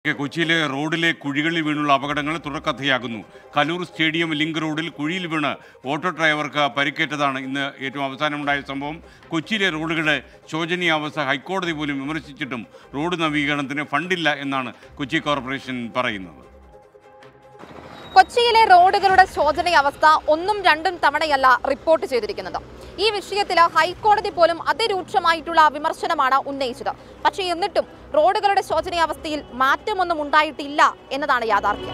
കൊച്ചിയിലെ റോഡിലെ കുഴികളിൽ വീണുള്ള അപകടങ്ങൾ തുടർക്കഥയാകുന്നു കലൂർ സ്റ്റേഡിയം ലിങ്ക് റോഡിൽ കുഴിയിൽ വീണ് ഓട്ടോ ഡ്രൈവർക്ക് പരിക്കേറ്റതാണ് ഇന്ന് ഏറ്റവും അവസാനമുണ്ടായ സംഭവം കൊച്ചിയിലെ റോഡുകളുടെ ശോചനീയാവസ്ഥ ഹൈക്കോടതി പോലും വിമർശിച്ചിട്ടും റോഡ് നവീകരണത്തിന് ഫണ്ടില്ല എന്നാണ് കൊച്ചി കോർപ്പറേഷൻ പറയുന്നത് കൊച്ചിയിലെ റോഡുകളുടെ ശോചനീയാവസ്ഥ ഒന്നും രണ്ടും തവണയല്ല റിപ്പോർട്ട് ചെയ്തിരിക്കുന്നത് ഈ വിഷയത്തിൽ ഹൈക്കോടതി പോലും അതിരൂക്ഷമായിട്ടുള്ള വിമർശനമാണ് ഉന്നയിച്ചത് പക്ഷേ എന്നിട്ടും റോഡുകളുടെ ശോചനീയാവസ്ഥയിൽ മാറ്റമൊന്നും ഉണ്ടായിട്ടില്ല എന്നതാണ് യാഥാർത്ഥ്യം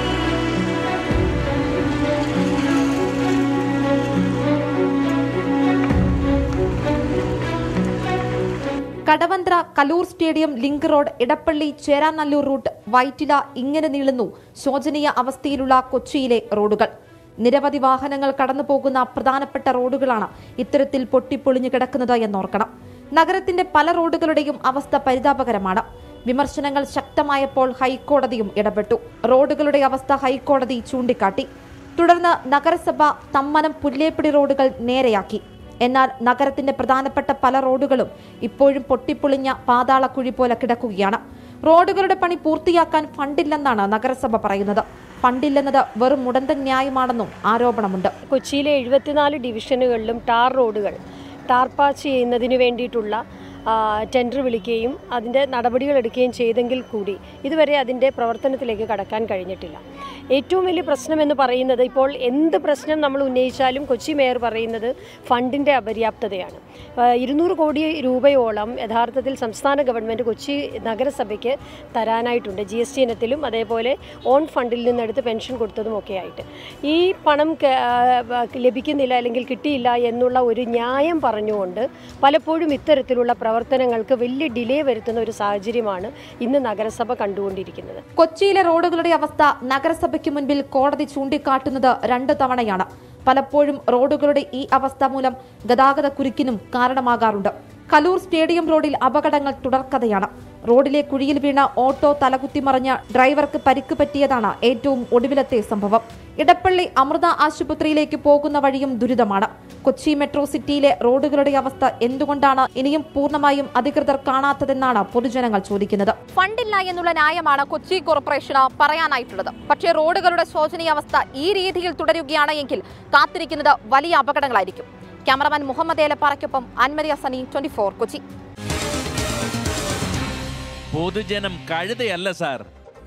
Kadavanthra Kaloor stadium link road Edappally Cheranalloor route Vyttila ഇങ്ങനെ നീളുന്നു ശോചനീയ അവസ്ഥയിലുള്ള കൊച്ചിയിലെ റോഡുകൾ നിരവധി വാഹനങ്ങൾ കടന്നു പോകുന്ന പ്രധാനപ്പെട്ട റോഡുകളാണ് ഇത്തരത്തിൽ പൊട്ടിപ്പൊളിഞ്ഞു കിടക്കുന്നത് എന്നോർക്കണം നഗരത്തിന്റെ പല റോഡുകളുടെയും അവസ്ഥ പരിതാപകരമാണ് വിമർശനങ്ങൾ ശക്തമായപ്പോൾ ഹൈക്കോടതിയും ഇടപെട്ടു റോഡുകളുടെ അവസ്ഥ ഹൈക്കോടതി ചൂണ്ടിക്കാട്ടി തുടർന്ന് നഗരസഭ തമ്മനം പുല്ലേപ്പിടി റോഡുകൾ നേരെയാക്കി എന്നാൽ നഗരത്തിന്റെ പ്രധാനപ്പെട്ട പല റോഡുകളും ഇപ്പോഴും പൊട്ടിപ്പൊളിഞ്ഞ പാതാളക്കുഴി പോലെ കിടക്കുകയാണ് റോഡുകളുടെ പണി പൂർത്തിയാക്കാൻ ഫണ്ടില്ലെന്നാണ് നഗരസഭ പറയുന്നത് ഫണ്ടില്ലെന്നത് വെറും മുടന്തൻ ന്യായമാണെന്നും ആരോപണമുണ്ട് കൊച്ചിയിലെ എഴുപത്തിനാല് ഡിവിഷനുകളിലും ടാർ റോഡുകൾ ടാർ പാച്ച് ചെയ്യുന്നതിന് വേണ്ടിയിട്ടുള്ള ആ, ടെൻഡർ വിളിക്കുകയും അതിൻ്റെ നടപടികൾ എടുക്കുകയും ചെയ്തെങ്കിൽ കൂടി ഇതുവരെ അതിൻ്റെ പ്രവർത്തനത്തിലേക്ക് കടക്കാൻ കഴിഞ്ഞിട്ടില്ല ഏറ്റവും വലിയ പ്രശ്നം എന്ന് പറയുന്നത് ഇപ്പോൾ എന്ത് പ്രശ്നം നമ്മൾ ഉന്നയിച്ചാലും കൊച്ചി മേയർ പറയുന്നത് ഫണ്ടിൻ്റെ അപര്യാപ്തതയാണ് ആ, ഇരുന്നൂറ് കോടി രൂപയോളം യഥാർത്ഥത്തിൽ സംസ്ഥാന ഗവൺമെൻറ് കൊച്ചി നഗരസഭയ്ക്ക് തരാനായിട്ടുണ്ട് ജി എസ് ടി ഇനത്തിലും അതേപോലെ ഓൺ ഫണ്ടിൽ നിന്നെടുത്ത് പെൻഷൻ കൊടുത്തതും ഒക്കെ ആയിട്ട് ഈ പണം ക- ആ, ലഭിക്കുന്നില്ല അല്ലെങ്കിൽ കിട്ടിയില്ല എന്നുള്ള ഒരു ന്യായം പറഞ്ഞുകൊണ്ട് പലപ്പോഴും ഇത്തരത്തിലുള്ള പ്രവർത്തനങ്ങൾക്ക് വലിയ ഡിലേ വരുത്തുന്ന ഒരു സാഹചര്യമാണ് ഇന്ന് നഗരസഭ കണ്ടുകൊണ്ടിരിക്കുന്നത് കൊച്ചിയിലെ റോഡുകളുടെ അവസ്ഥ നഗരസഭയ്ക്ക് മുൻപിൽ കോടതി ചൂണ്ടിക്കാട്ടുന്നത് രണ്ട് തവണയാണ് പലപ്പോഴും റോഡുകളുടെ ഈ അവസ്ഥ മൂലം ഗതാഗത കുരുക്കിനും കാരണമാകാറുണ്ട് കലൂർ സ്റ്റേഡിയം റോഡിൽ അപകടങ്ങൾ തുടർക്കഥയാണ് റോഡിലെ കുഴിയിൽ വീണ ഓട്ടോ തലകുത്തിമറിഞ്ഞ് ഡ്രൈവർക്ക് പരിക്ക് പറ്റിയതാണ് ഏറ്റവും ഒടുവിലത്തെ സംഭവം ഇടപ്പള്ളി അമൃത ആശുപത്രിയിലേക്ക് പോകുന്ന വഴിയും ദുരിതമാണ് കൊച്ചി മെട്രോ സിറ്റിയിലെ റോഡുകളുടെ അവസ്ഥ എന്തുകൊണ്ടാണ് ഇനിയും പൂർണ്ണമായും അധികൃതർ കാണാത്തതെന്നാണ് പൊതുജനങ്ങൾ ചോദിക്കുന്നത് ഫണ്ടില്ല എന്നുള്ള ന്യായമാണ് കൊച്ചി കോർപ്പറേഷന് പറയാനായിട്ടുള്ളത് പക്ഷേ റോഡുകളുടെ ശോചനീയാവസ്ഥ ഈ രീതിയിൽ തുടരുകയാണ് എങ്കിൽ കാത്തിരിക്കുന്നത് വലിയ അപകടങ്ങളായിരിക്കും ക്യാമറമാൻ മുഹമ്മദ് ഏലപ്പാറയ്ക്കൊപ്പം അൻമരി അസനി ട്വന്റി കൊച്ചി പൊതുജനം കഴുതയല്ല സാർ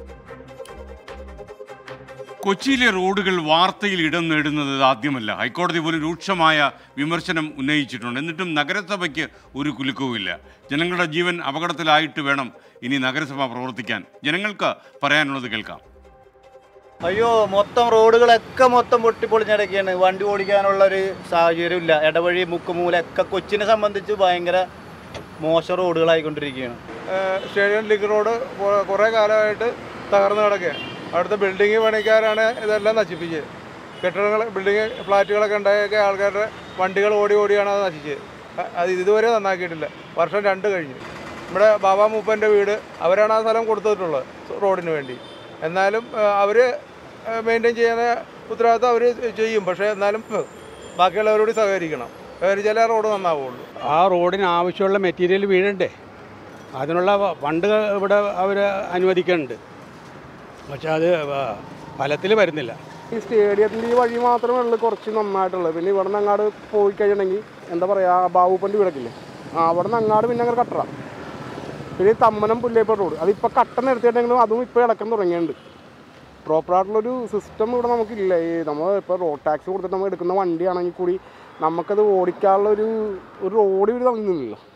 കൊച്ചിയിലെ റോഡുകൾ വാർത്തയിൽ ഇടം നേടുന്നത് ആദ്യമല്ല ഹൈക്കോടതി പോലും രൂക്ഷമായ വിമർശനം ഉന്നയിച്ചിട്ടുണ്ട് എന്നിട്ടും നഗരസഭയ്ക്ക് ഒരു കുലുക്കവുമില്ല ജനങ്ങളുടെ ജീവൻ അപകടത്തിലായിട്ട് വേണം ഇനി നഗരസഭ പ്രവർത്തിക്കാൻ ജനങ്ങൾക്ക് പറയാനുള്ളത് കേൾക്കാം അയ്യോ മൊത്തം റോഡുകളൊക്കെ മൊത്തം പൊട്ടിപ്പൊളിഞ്ഞടക്കുകയാണ് വണ്ടി ഓടിക്കാനുള്ള ഒരു സാഹചര്യം ഇല്ല ഇടവഴി മുക്കുമൂലൊക്കെ കൊച്ചിനെ സംബന്ധിച്ച് ഭയങ്കര മോശം റോഡുകളായിക്കൊണ്ടിരിക്കുകയാണ് സ്റ്റേഡിയം ലിങ്ക് റോഡ് കൊ- കുറേ കാലമായിട്ട് തകർന്നു കിടക്കുകയാണ് അവിടുത്തെ ബിൽഡിംഗ് പണിക്കാരാണ് ഇതെല്ലാം നശിപ്പിച്ചത് കെട്ടിടങ്ങൾ ബിൽഡിംഗ് ഫ്ലാറ്റുകളൊക്കെ ഉണ്ടായൊക്കെ ആൾക്കാരുടെ വണ്ടികൾ ഓടി ഓടിയാണ് അത് നശിച്ചത് അ- അത് ഇതുവരെ നന്നാക്കിയിട്ടില്ല വർഷം രണ്ട് കഴിഞ്ഞു നമ്മുടെ ബാബാ മൂപ്പൻ്റെ വീട് അവരാണ് ആ സ്ഥലം കൊടുത്തിട്ടുള്ളത് റോഡിന് വേണ്ടി എന്നാലും അവർ മെയിൻറ്റെയിൻ ചെയ്യുന്ന ഉത്തരവാദിത്തം അവർ ചെയ്യും പക്ഷേ എന്നാലും ബാക്കിയുള്ളവരോട് സഹകരിക്കണം സഹകരിച്ചാലേ ആ റോഡ് നന്നാവുള്ളൂ ആ റോഡിന് ആവശ്യമുള്ള മെറ്റീരിയൽ വീഴണ്ടേ അതിനുള്ള ഫണ്ട് ഇവിടെ അവർ അനുവദിക്കുന്നുണ്ട് പക്ഷെ അത് ഫലത്തിൽ വരുന്നില്ല ഈ സ്റ്റേഡിയത്തിൻ്റെ ഈ വഴി മാത്രമേ ഉള്ളൂ കുറച്ച് നന്നായിട്ടുള്ളത് പിന്നെ ഇവിടെ നിന്ന് അങ്ങാട് പോയി കഴിഞ്ഞിട്ടുണ്ടെങ്കിൽ എന്താ പറയുക ബാബുപ്പൻ്റെ വീടൊക്കെ ആ അവിടെ നിന്ന് അങ്ങാട് പിന്നെ അങ്ങനെ കട്ടറ പിന്നെ ഈ തമ്മനം പുല്ലേപ്പ റോഡ് അതിപ്പോൾ കട്ട നിർത്തിയിട്ടുണ്ടെങ്കിലും അതും ഇപ്പോൾ ഇടക്കം തുടങ്ങിയിട്ടുണ്ട് പ്രോപ്പറായിട്ടുള്ളൊരു സിസ്റ്റം ഇവിടെ നമുക്കില്ല ഈ നമ്മൾ ഇപ്പോൾ റോഡ് ടാക്സ് കൊടുത്തിട്ട് നമ്മൾ എടുക്കുന്ന വണ്ടിയാണെങ്കിൽ കൂടി നമുക്കത് ഓടിക്കാനുള്ള ഒരു ഒരു റോഡ് ഇവർ തന്നില്ലല്ലോ